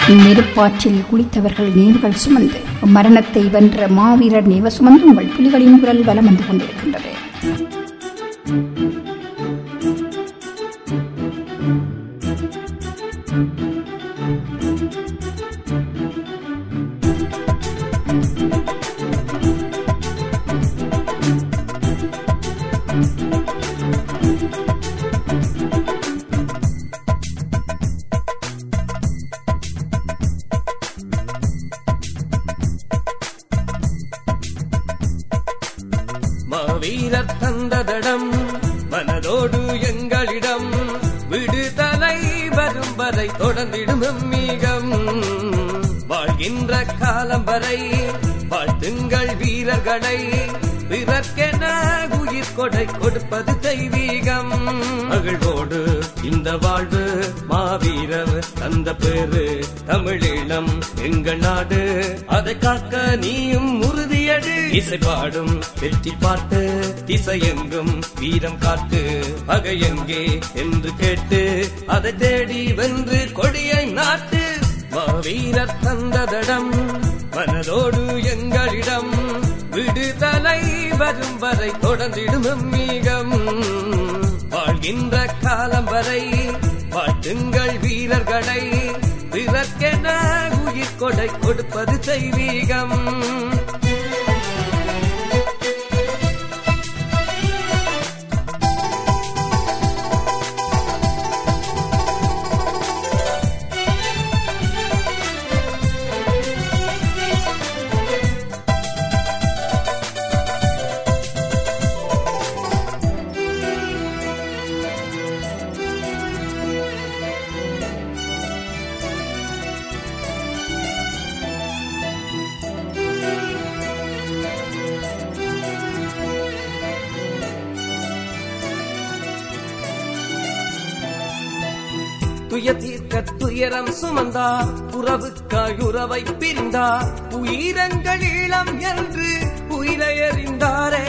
நெருப்பாற்றில் குளித்தவர்கள் நீர்கள் சுமந்து மரணத்தை வென்ற மாவீரர் நினைவு சுமந்து உங்கள் புலிகளின் குரல் வலம் வந்து கொண்டிருக்கின்றது மாவீரர் தந்ததடம் மனதோடு எங்களிடம் விடுதலை வரும் வரை தொடர்ந்திடும் எம்மீகம் வாழ்கின்ற காலம் வரை வாழ்த்துங்கள் வீரர்களை பிறர்க்கென உயிர் கொடை கொடுப்பது தெய்வீகம் மகிழ்வோடு இந்த வாழ்வு மாவீரர் தந்த பேரு தமிழீழம் எங்கள் நாடு அதை காக்க நீயும் உறுதியடு இசை பாடும் வெற்றி பாட்டு திசையெங்கும் வீரம் காட்டு பகை எங்கே என்று கேட்டு அதை தேடி வென்று கொடியை நாட்டு மாவீரர் தந்ததடம் மனதோடு எங்களிடம் விடுதலை வரும் வரை தொடர்ந்திடும் எம்மீகம் வாழ்கின்ற காலம் வரை வாழ்த்துங்கள் வீரர்களை பிறர்க்கென உயிர் கொடை கொடுப்பது தெய்வீகம் துய தீர்க்க துயரம் சுமந்தார் உறவுக்காய் உறவை பிரிந்தார் உயிரங்கள் இளம் என்று உயிரை எறிந்தாரே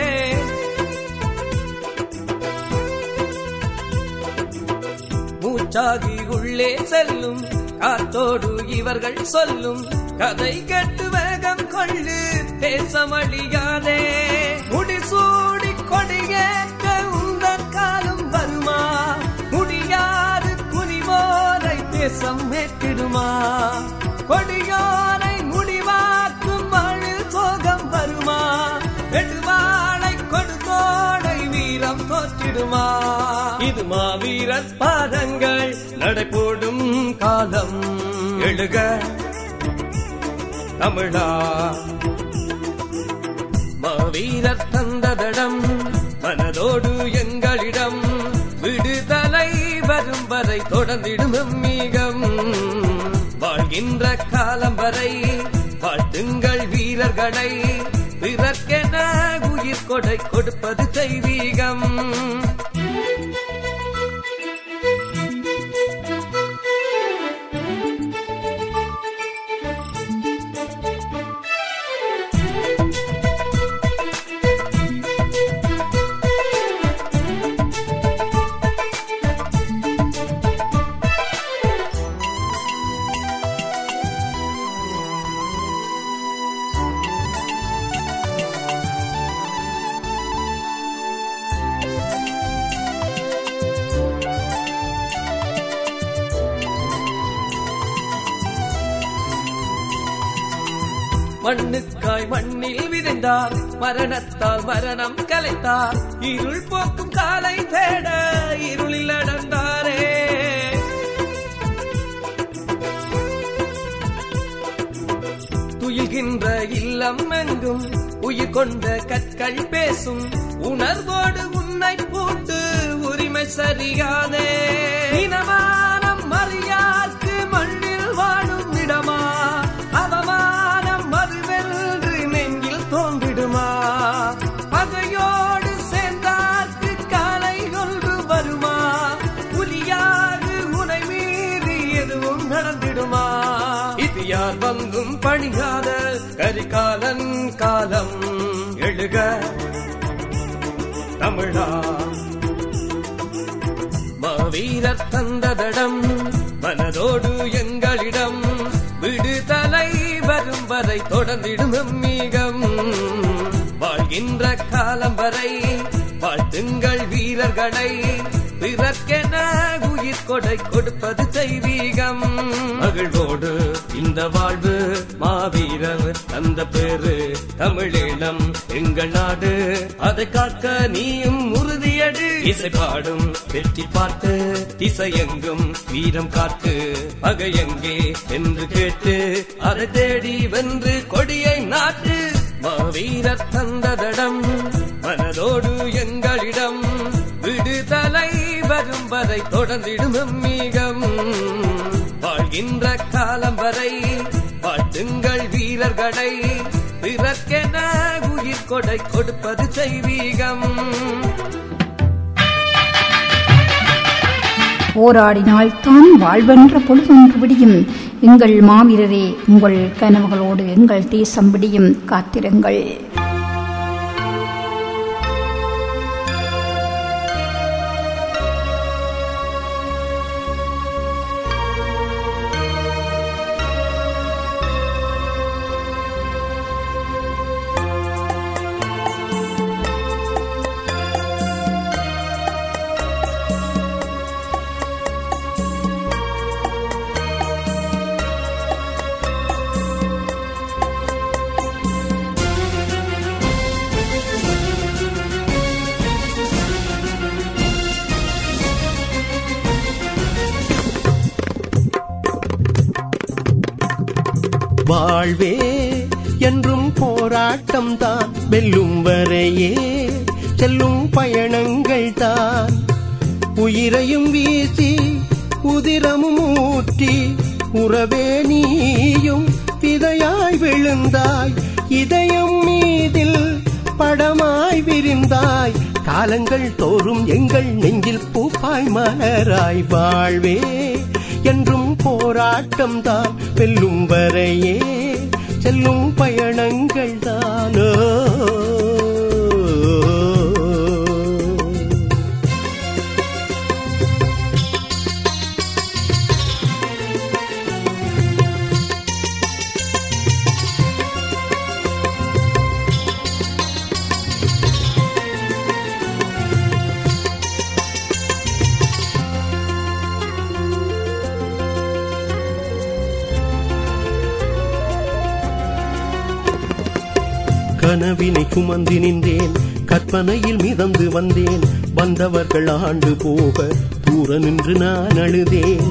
மூச்சாகி உள்ளே செல்லும் காத்தோடு இவர்கள் சொல்லும் கதை கட்டு வேகம் கொள்ளு தேசமழியாதே முடிசூடி கொடியேற்க உந்தன் காலம் வருமா முடியாது குனிவோரை தேசம் ஏற்றிடுமா கொடியோரை முடிவாக்கும் மழில் சோகம் வருமா நெடுவாளை கொடுத்தோடை வீரம் தோற்றிடுமா இது மாவீரர் பாதங்கள் நடைபோடும் காலம் எழுக தமிழா மாவீரர் தந்ததடம் மனதோடு எங்களிடம் விடுதலை வரும் வரை தொடர்ந்திடும் எம்மீகம் வாழ்கின்ற காலம் வரை வாழ்த்துங்கள் வீரர்களை பிறர்க்கென உயிர் கொடை கொடுப்பது தெய்வீகம் மண்ணுக்காய் மண்ணில் விதைந்தார் மரணத்தால் மரணம் கலைத்தார் இருள் போக்கும் காலை தேட இருளில் நடந்தாரே துயில்கின்ற இல்லம் எங்கும் உயிர் கொண்ட கற்கள் பேசும் உணர்வோடு உன்னை பூட்டு உரிமை சரியாதே இனமானம் மறியார்க்கு மண்ணில் வாழும் இடமா அவமானம் மறுவென்று நெஞ்சில் தோன்றிடுமா பகையோடு சேர்ந்தார்க்கு காலை ஒன்று வருமா புலியாது உனை மீறி எதுவும் நடந்திடுமா இது யார் வந்தும் பணியாத கரிகாலன் காலம் எழுக தமிழா மாவீரர் தந்ததடம் மனதோடு எங்களிடம் தொடர்ந்திடும் எம்மீகம் வாழ்கின்ற காலம் வரை வாழ்த்துங்கள் வீரர்களை பிறர்க்கென உயிர் கொடை கொடுப்பது தெய்வீகம் மகிழ்வோடு இந்த வாழ்வு மாவீரர் தந்த பேரு தமிழீழம் எங்கள் நாடு அதை காக்க நீயும் உறுதியடு இசை பாடும் வெற்றி பாட்டு திசையெங்கும் வீரம் காத்து பகையெங்கே என்று கேட்டு அதை தேடி வென்று கொடியை நாட்டு மாவீரர் தந்ததடம் மனதோடு எங்களிடம் விடுதலை வரும் வரை தொடர்ந்திடும் எம்மீகம் வாழ்கின்ற காலம் வரை வாழ்த்துங்கள் வீரர்களை பிறர்க்கென உயிர் கொடை கொடுப்பது தெய்வீகம் போராடினால் தான் வாழ்வென்ற பொழுதொன்று விடியும் எங்கள் மாவீரரே உங்கள் கனவுகளோடு எங்கள் தேசம் விடியும் காத்திருங்கள் வாழ்வே என்றும் போராட்டம் தான் வெல்லும் வரையே செல்லும் பயணங்கள் தான் உயிரையும் வீசி உதிரமும் ஊற்றி உறவே நீயும் விதையாய் விழுந்தாய் இதயம் மீதில் படமாய் விரிந்தாய் காலங்கள் தோறும் எங்கள் நெஞ்சில் பூப்பாய் மலராய் வாழ்வே என்றும் போராட்டம் தான் வெல்லும் வரையே செல்லும் பயணங்கள் தானோ கனவினை சுமந்து நின்றேன் கற்பனையில் மிதந்து வந்தேன் வந்தவர்கள் ஆண்டு போக தூர நின்று நான் அழுதேன்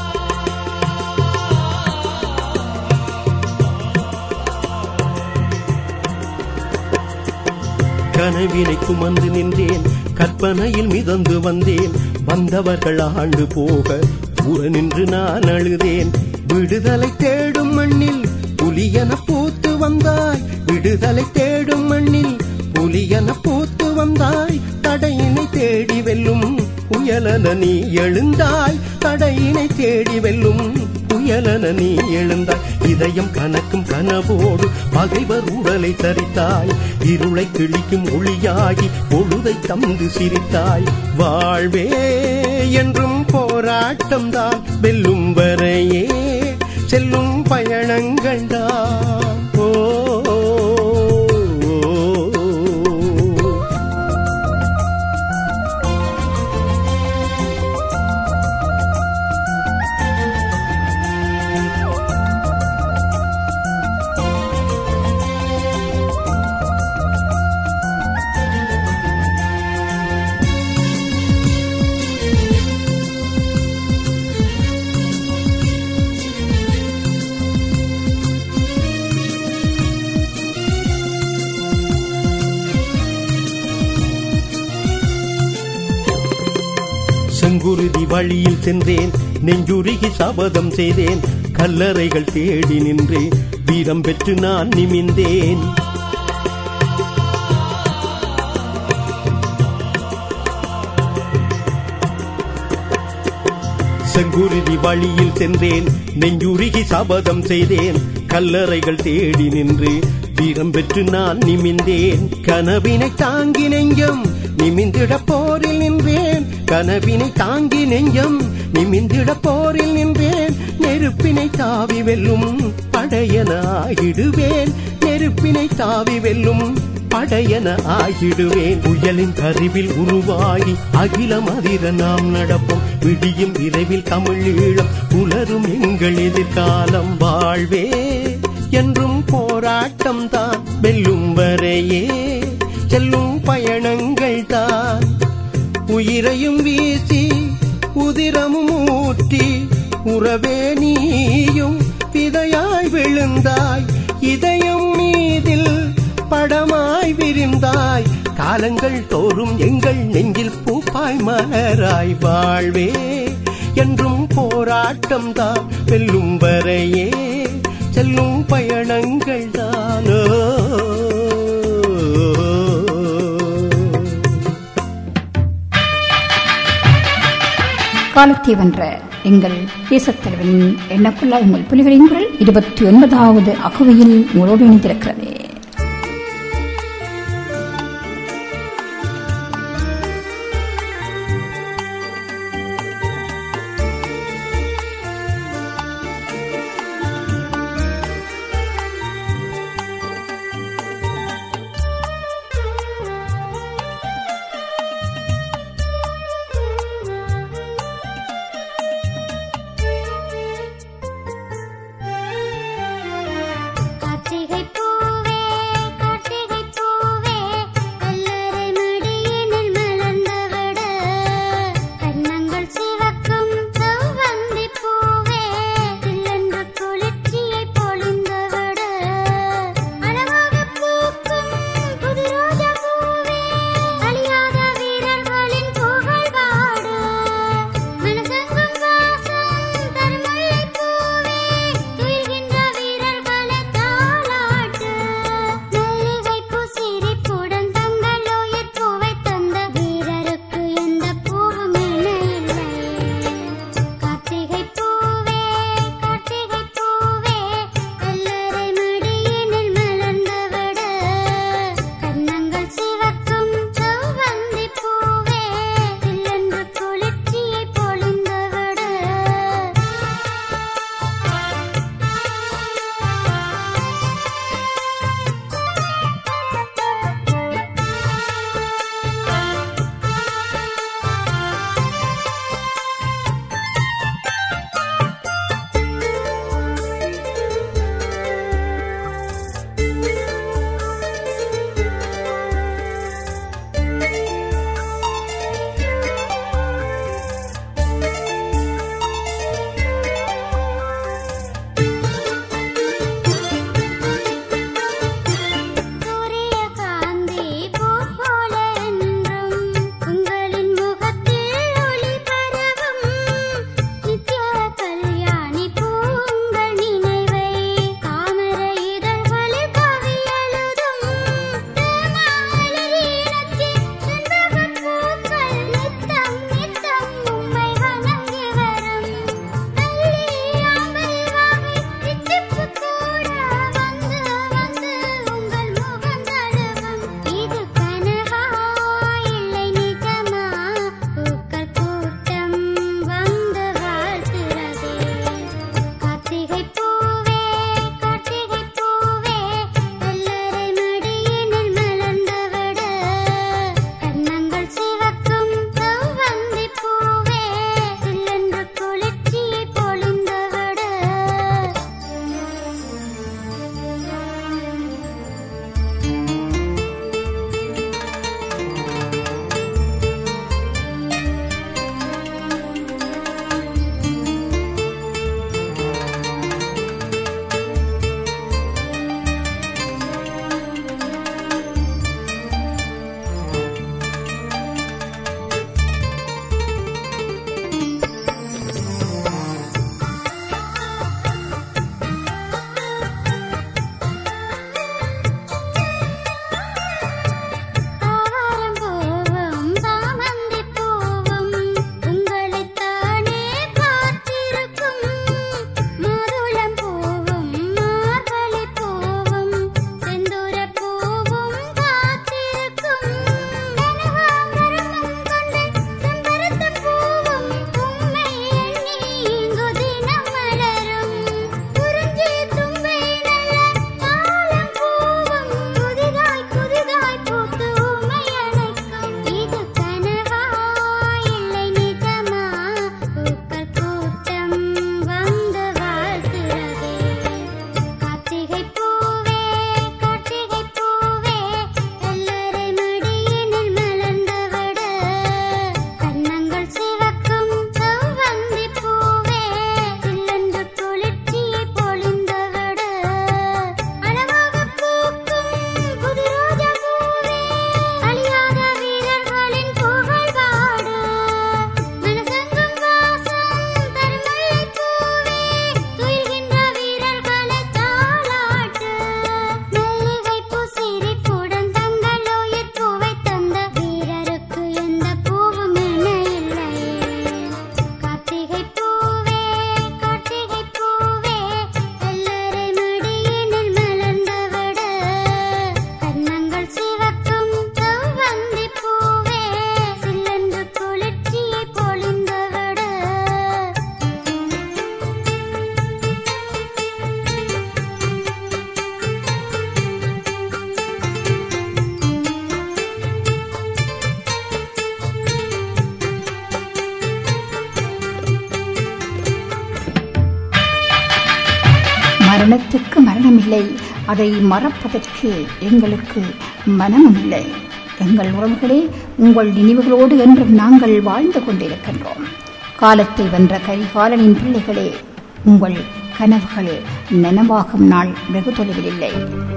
கனவினை சுமந்து நின்றேன் கற்பனையில் மிதந்து வந்தேன் வந்தவர்கள் ஆண்டு போக தூர நின்று நான் அழுதேன் விடுதலை தேடும் மண்ணில் புலியன பூத்து வந்தாய் விடுதலை தேடும் மண்ணில் புலியன பூத்து வந்தாய் தடையினை தேடி வெல்லும் புயலன நீ எழுந்தாய் தடையினை தேடி வெல்லும் புயலன நீ எழுந்தாய் இதயம் கணக்கும் கனவோடு பகைவர் உடலை தரித்தாய் இருளை கிழிக்கும் ஒளியாகி பொழுதை தந்து சிரித்தாய் வாழ்வே என்றும் போராட்டம் தான் வெல்லும் வரையே செல்லும் பயணங்கள் தான் ஓ, ஓ, ஓ. செங்குருதி வழியில் சென்றேன் நெஞ்சுருகி சபதம் செய்தேன் கல்லறைகள் தேடி நின்றே வீரம் பெற்று நான் நிமிந்தேன் செங்குருதி வழியில் சென்றேன் நெஞ்சுருகி சபதம் செய்தேன் கல்லறைகள் தேடி நின்று வீரம் பெற்று நான் நிமிந்தேன் கனவினை தாங்கி நெஞ்சம் நிமிந்திட போரில் நின்றேன் கனவினை தாங்கி நெஞ்சம் நிமிந்திட போரில் நின்றேன் நெருப்பினை தாவி வெல்லும் படையனாகிடுவேன் நெருப்பினை தாவி வெல்லும் படையன ஆகிடுவேன் புயலின் கருவில் உருவாகி அகிலம் அதிர நாம் நடப்போம் விடியும் விரைவில் தமிழ் ஈழம் புலரும் எங்கள் எதிர்காலம் வாழ்வே என்றும் போராட்டம் தான் வெல்லும் வரையே செல்லும் பயணங்கள் தான் உயிரையும் வீசி உதிரமும் ஊற்றி உறவே நீயும் விதையாய் விழுந்தாய் இதயம் மீதில் படமாய் விரிந்தாய் காலங்கள் தோறும் எங்கள் நெஞ்சில் பூப்பாய் மலராய் வாழ்வே என்றும் போராட்டம் தான் வெல்லும் வரையே செல்லும் பயணங்கள் தானோ காலத்தை வென்ற எங்கள் தேசத்தலைவனின் எண்ணக்குள்ளா உங்கள் புலிகளின் குரல் இருபத்தி ஒன்பதாவது அகவையில் உங்களோடு இணைந்திருக்கிறது கார்த்திகை பூவே மரணத்துக்கு மரணமில்லை அதை மறப்பதற்கு எங்களுக்கு மனமும் இல்லை எங்கள் உறவுகளே உங்கள் நினைவுகளோடு என்றும் நாங்கள் வாழ்ந்து கொண்டிருக்கின்றோம் காலத்தை வென்ற கரிகாலனின் பிள்ளைகளே உங்கள் கனவுகள் நனவாகும் நாள் வெகு தொலைவில் இல்லை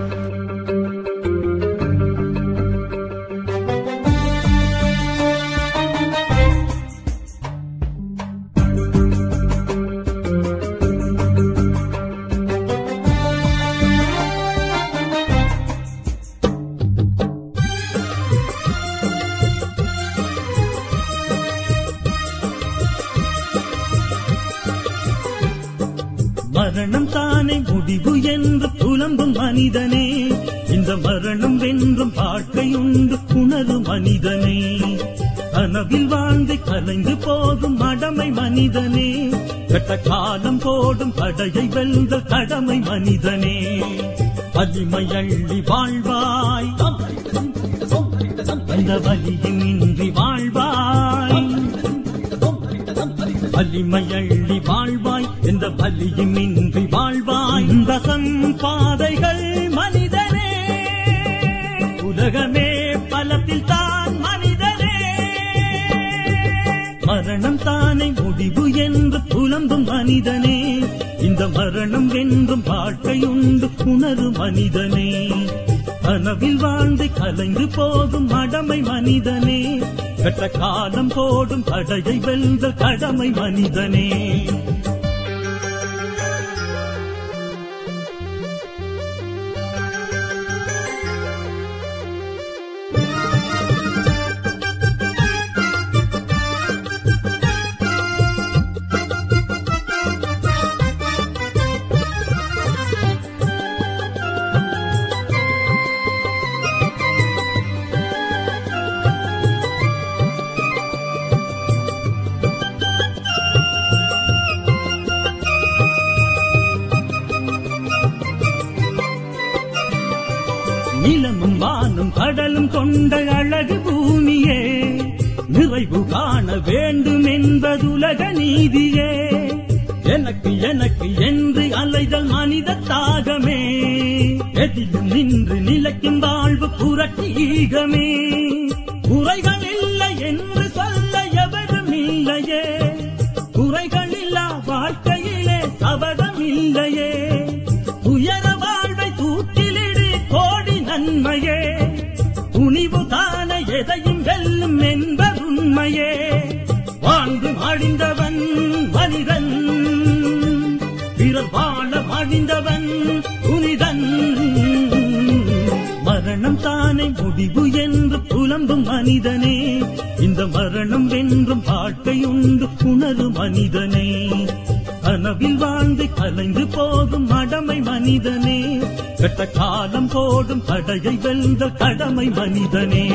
மரணம் தானே முடிவு என்று புலம்பும் மனிதனே இந்த மரணம் வென்றும் வாழ்க்கையுண்டு உணரு மனிதனே கனவில் வாழ்ந்து கலைந்து போகும் மடமை மனிதனே கட்ட காலம் போடும் தடையை வெல்ந்த கடமை மனிதனே வலிமை அள்ளி வாழ்வாய் அந்த வலியுமின்றி வாழ்வாய் வலிமை அள்ளி வாழ்வாய் எந்த வலியுமின்றி வாழ்வாய் இந்த சம்பாதைகள் மனிதனே உலகமே பலத்தில் தான் மனிதனே மரணம் தானே முடிவு என்று புலம்பும் மனிதனே இந்த மரணம் வென்றும் வாழ்க்கையுண்டு உணரு மனிதனே கனவில் வாழ்ந்து கலைந்து போகும் மடமை மனிதனே கட்ட காலம் போடும் தடையை வெல்ந்த கடமை மனிதனே நிலமும் வானும் கடலும் கொண்ட அழகு பூமியே நிறைவு காண வேண்டும் என்பதுலக நீதியே எனக்கு எனக்கு என்று அலைதல் மனித தாகமே எதிலும் நின்று நிலைக்கும் வாழ்வு புரட்சி ஈகமே குறைகள் இல்லை என்று சொல்ல எவரும் இல்லையே குறைகள் இல்லா வாழ்க்கையிலே சபதம் இல்லையே உயர வாழ்வை தூக்கிலிடு கோடி நன்மையே துணிவு தான எதையும் வெல்லும் என்பதுண்மையே வாழ்ந்து மடிந்தவன் மனிதன் பிறர் வாழ மடிந்தவன் புனிதன் மரணம் தானே முடிவு என்று புலம்பும் மனிதனே இந்த மரணம் வென்றும் வாழ்க்கையுண்டு உணரு மனிதனே கனவில் வாழ்ந்து கலைந்து போகும் மடமை மனிதனே கட்ட காலம் போடும் தடையை வெல்ந்த கடமை மனிதனே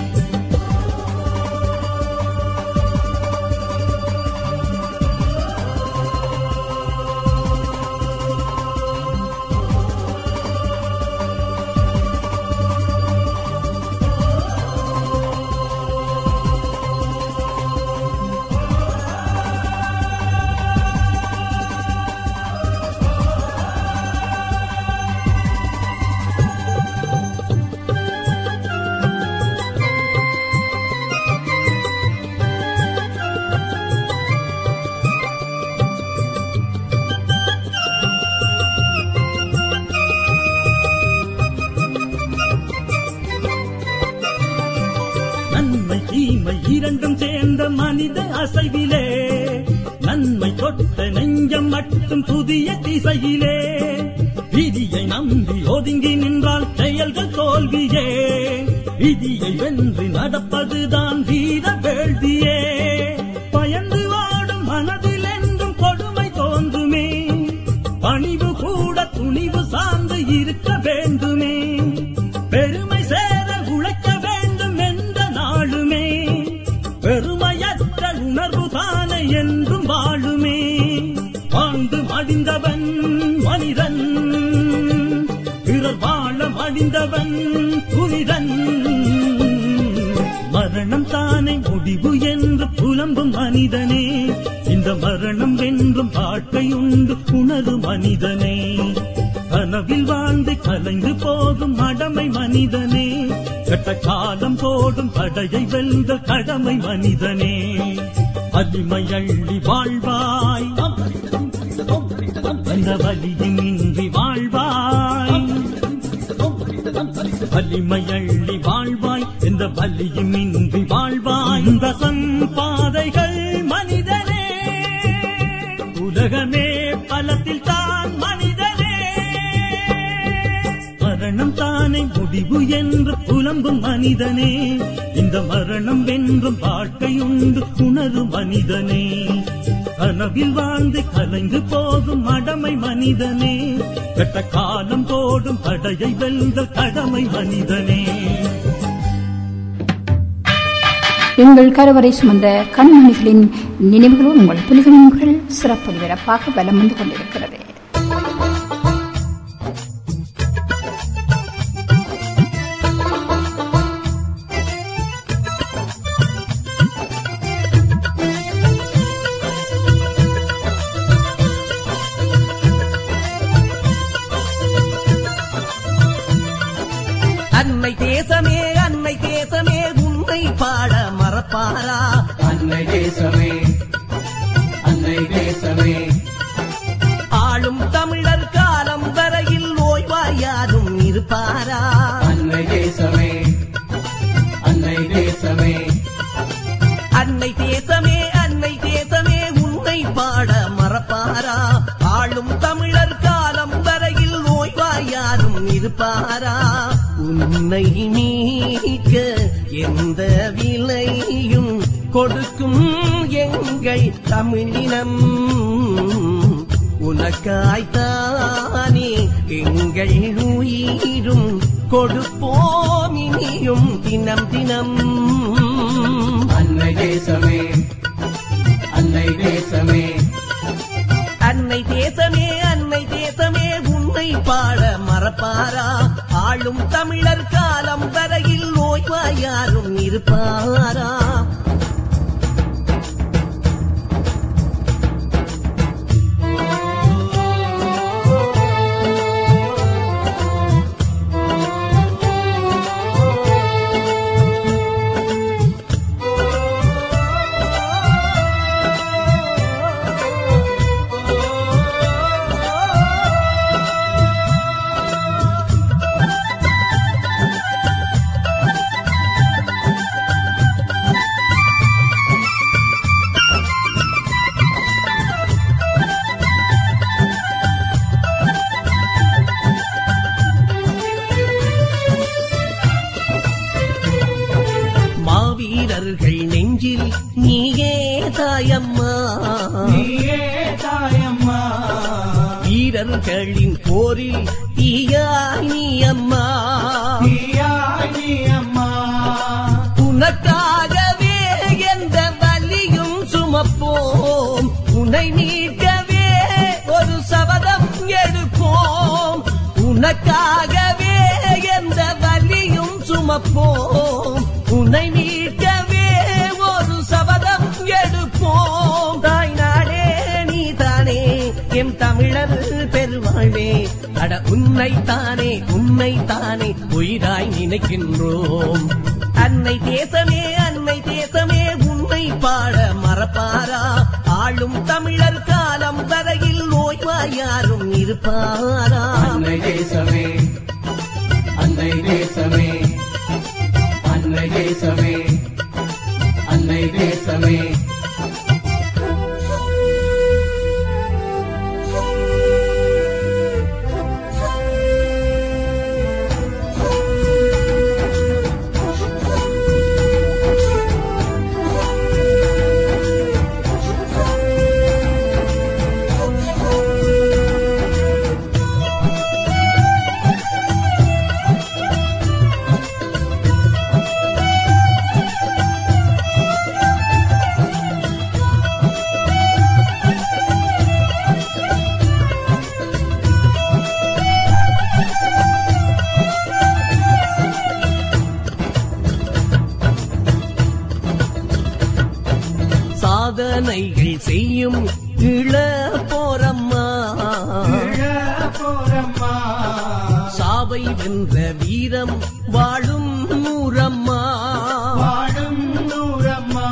நன்மை தீமை இரண்டும் சேர்ந்த மனித அசைவிலே நன்மை தொட்ட நெஞ்சம் மட்டும் புதிய திசையிலே விதியை நம்பி ஒதுங்கி நின்றால் செயல்கள் தோல்வியே விதியை வென்று நடப்பதுதான் வீர வேள்வியே பயந்து வாடும் மனதில் என்றும் கொடுமை தோன்றுமே பணிவு கூட துணிவு சார்ந்து இருக்க வேண்டுமே பெருமை சேர உழைக்க வேண்டும் என்ற நாளுமே பெருமையற்ற உணர்வு தானே என்றும் வாழுமே வாழ்ந்து மடிந்தவன் மனிதன் பிறர் வாழ மடிந்தவன் புனிதன் மரணம் தானே முடிவு என்று புலம்பும் மனிதனே இந்த மரணம் வென்றும் வாழ்க்கையுண்டு உணரு மனிதனே கனவில் வாழ்ந்து கலைந்து போகும் மடமை மனிதனே கட்ட காலம் போடும் தடையை வெல்ந்த கடமை மனிதனே வலிமை அள்ளி வாழ்வாய் அந்த வலியின்றி வாழ்வாய் வலிமை அள்ளி வாழ்வாய் இந்த வலியுமின்றி வாழ்வாய் இந்த சம்பாதைகள் மனிதனே உலகமே பலத்தில் தான் மனிதனே மரணம் தானே முடிவு என்று புலம்பும் மனிதனே இந்த மரணம் வென்றும் வாழ்க்கை உண்டு உணரும் மனிதனே கனவில் வாழ்ந்து கலைந்து போகும் மடமை மனிதனே கட்ட காலம் போடும் தடையை வெல்ந்த கடமை மனிதனே எங்கள் கருவறை சுமந்த கண்மணிகளின் நினைவுகளோடு உங்கள் புலிகளின் குரல் சிறப்பு விரப்பாக பலம் வந்து கொண்டிருக்கிறது அன்னை தேசமே அன்னை தேசமே உன்னை பாட மறப்பாரா அன்னை தேசமே அன்னை தேசமே ஆளும் தமிழர் காலம் வரையில் ஓய்வாயாரும் இருப்பாரா அன்னை தேசமே அன்னை தேசமே அன்னை தேசமே அன்னை தேசமே உன்னை பாட மறப்பாரா ஆளும் தமிழர் காலம் வரையில் ஓய்வாயாரும் இருப்பாரா உன்னை நீக்க எந்த விலையும் கொடுக்கும் எங்கள் தமிழினம் உனக்காய்த்தானே எங்கள் உயிரும் கொடுப்போம் இனியும் தினம் தினம் அன்னை தேசமே அன்னை தேசமே அன்னை தேசமே அன்னை தேசமே உன்னை பாட மறப்பாரா ஆளும் தமிழர் காலம் வரையில் ஓய்வாயாரும் இருப்பாரா மாவீரர்கள் நெஞ்சில் நீயே தாயம்மா வீரர்களின் போரில் தீயாய் நீ அம்மா உனக்காகவே எந்த வலியும் சுமப்போம் உன்னை நீக்கவே ஒரு சபதம் எடுப்போம் உனக்காகவே எந்த வலியும் சுமப்போம் உன்னை மீட்கவே ஒரு சபதம் எடுப்போம் தாய் நாடே நீ தானே எம் தமிழர் பெருவாழ்வே அட உன்னை தானே உன்னை தானே உயிராய் நினைக்கின்றோம் அன்னை தேசமே அன்னை தேசமே உன்னை பாட மறப்பாரா ஆளும் தமிழர் காலம் வரையில் ஓய்வாயாரும் இருப்பாரா அன்னை தேசமே அன்னை தேசமே அன்னை தேசமே அன்னை தேசமே சாவை வென்ற வீரம் வாழும் நூறம்மா வாழும் நூறம்மா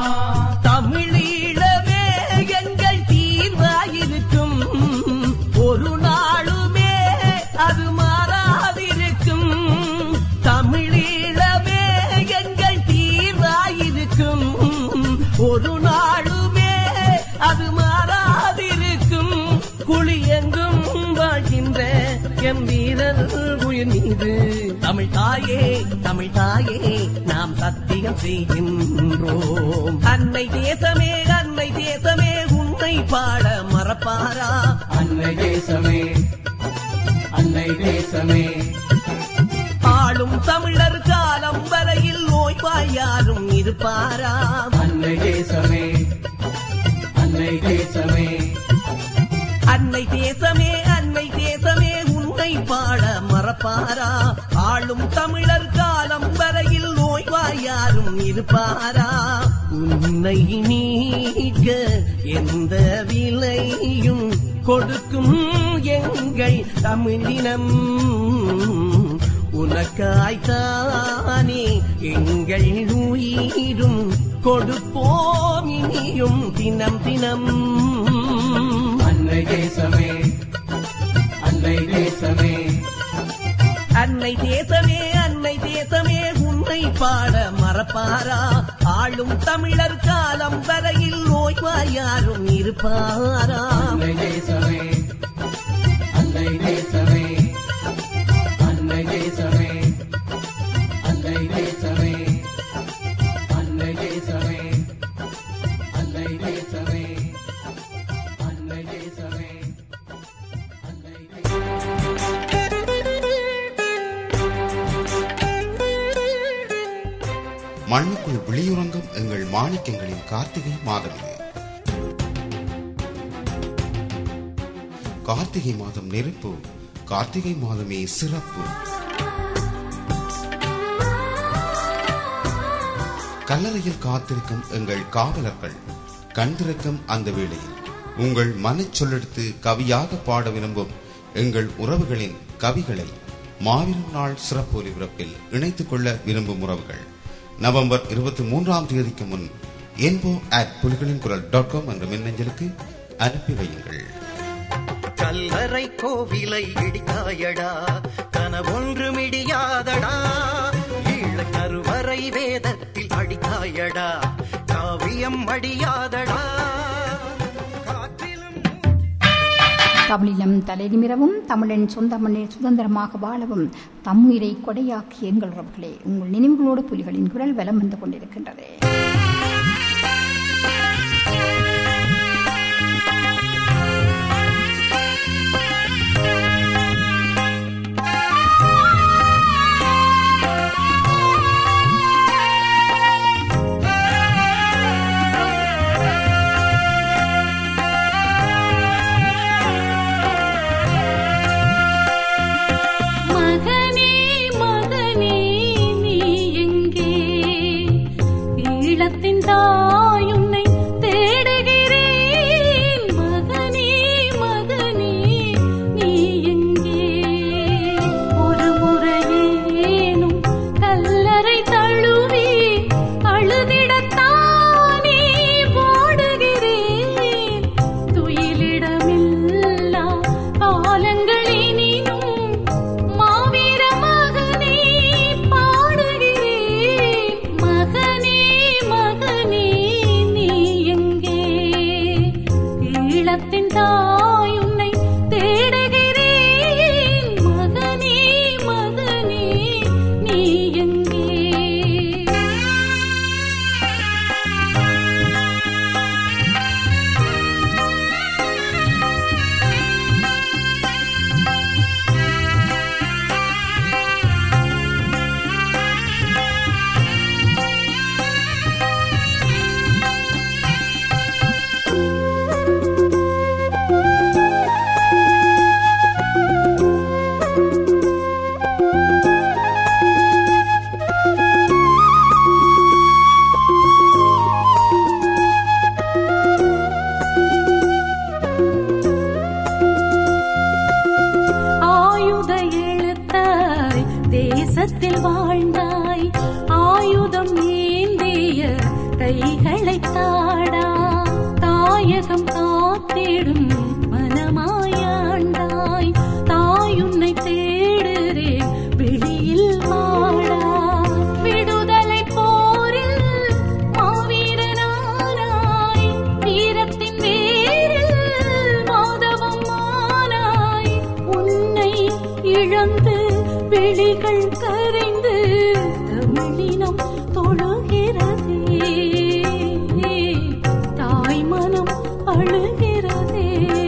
தமிழீழமே எங்கள் தீர்வாயிருக்கும் ஒரு நாளுமே அது மாறாதிருக்கும் தமிழீழமே எங்கள் தீர்வாயிருக்கும் ஒரு நாளுமே அது மாறாதிருக்கும் குழி எங்கும் வாழ்கின்ற எம் வீரர் உயிர் மீது தமிழ் தாயே தமிழ் தாயே நாம் சத்தியம் செய்கின்றோம் அன்னை தேசமே அன்னை தேசமே உன்னை பாட மறப்பாரா அன்னை தேசமே அன்னை தேசமே ஆளும் தமிழர் காலம் வரையில் ஓய்வாய் யாரும் இருப்பாரா அன்னை தேசமே அன்னை தேசமே அன்னை தேசமே அன்னை தேசமே உன்னை பாட மறப்பாரா ஆளும் தமிழர் காலம் வரையில் ஓய்வாய் யாரும் இருப்பாரா உன்னை நீக்க எந்த விலையும் கொடுக்கும் எங்கள் தமிழினம் உனக்காய்த்தானே எங்கள் உயிரும் கொடுப்போம் இனியும் தினம் தினம் அன்னை தேசமே அன்னை தேசமே அன்னை தேசமே அன்னை தேசமே உன்னை பாட மறப்பாரா ஆளும் தமிழர் காலம் வரையில் ஓய்வாய் யாரும் இருப்பாரா அன்னை தேசமே அன்னை தேசமே அன்னை தேசமே அன்னை தேசமே அன்னை தேசமே அன்னை தேசமே அன்னை தேசமே அன்னை தேசமே மண்ணுக்குள் விழியுறங்கும் எங்கள் மாணிக்கங்களின் கார்த்திகை மாதம் இது கார்த்திகை மாதம் நெருப்பு கார்த்திகை மாதமே சிறப்பு கல்லறையில் காத்திருக்கும் எங்கள் காவலர்கள் கண்திறக்கும் அந்த வேளையில் உங்கள் மனச் சொல்லெடுத்து கவியாக பாட விரும்பும் எங்கள் உறவுகளின் கவிகளை மாபெரும் நாள் சிறப்பு ஒலிபரப்பில் இணைத்துக் கொள்ள விரும்பும் உறவுகள் நவம்பர் இருபத்தி மூன்றாம் தேதிக்கு முன் என்போ அட் புலிகளின் குரல் டாட் காம் என்ற மின்னஞ்சலுக்கு அனுப்பி வையுங்கள் கல்லறை கோவிலை இடித்தாயடா கனவொன்று மிடியாதடா ஈழ கருவறை வேதத்தில் அடித்தாயடா காவியம் அடியாதடா காற்றிலும் தமிழினம் தலைநிமிரவும் தமிழன் சொந்த மண்ணில் சுதந்திரமாக வாழவும் தம்முயிரை கொடையாக்கிய எங்கள் உறவுகளே உங்கள் நினைவுகளோடு புலிகளின் குரல் வலம் வந்து கொண்டிருக்கின்றது மகனே மகனே நீ எங்கே தேசத்தில் வாழ்ந்தாய் ஆயுதம் ஏந்திய கைகளை தாடா தாயகம் காத்திடும் மனமாயாண்டாய் தாயுன்னை தேடுறேன் வெளியில் வாடா விடுதலை போரில் மாவீரனானாய் வீரத்தின் வேரில் மாதவம் ஆனாய் உன்னை இழந்து விழிகள் கரைந்து தமிழினம் தொழுகிறதே தாய் மனம் அழுகிறதே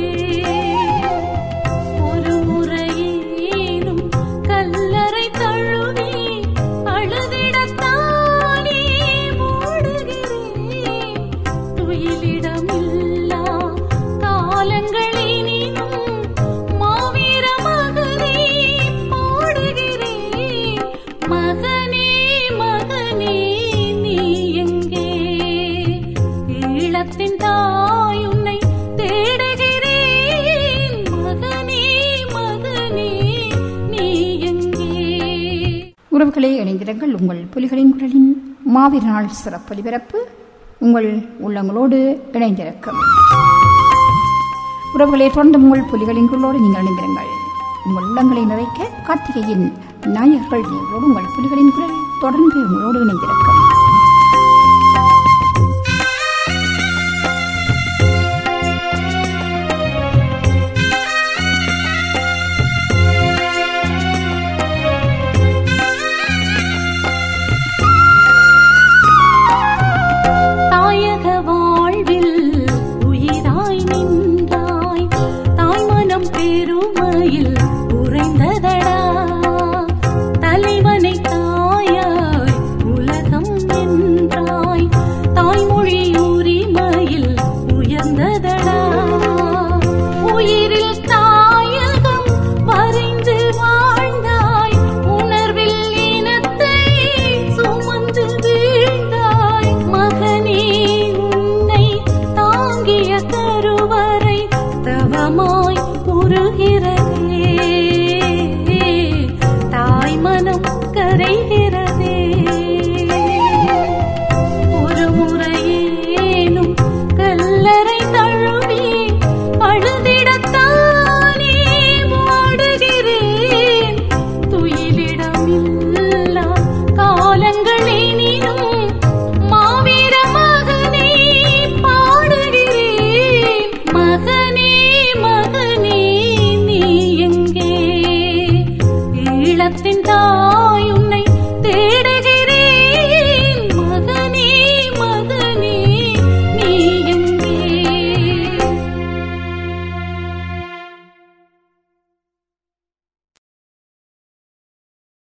ஒரு முறையேனும் கல்லறை தழுவி அழுதிடத்தானே மூடுகிறேன் துயிலிடமில்லா காலங்களினினும் மாவீர மகனே பாடுகிறேன் மகனே மகனே நீ எங்கே ஈழத்தின் தாய் உன்னை தேடுகிறேன் மகனே மகனே நீ எங்கே உறவுகளே இணைந்திருங்கள் உங்கள் புலிகளின் குரலின் மாவீர நாள் சிறப்பு ஒலிபரப்பு உங்கள் உள்ளங்களோடு இணைந்திருக்கும் உறவுகளே தொடர்ந்து உங்கள் புலிகளின் குரலோடு நீங்கள் இணைந்திருங்கள் உங்கள் உள்ளங்களை நிறைக்க கார்த்திகையின் நாயகர்கள் நிகழ்வோடு உங்கள் புலிகளின் குரல் தொடர்ந்து உங்களோடு இணைந்திருக்கும்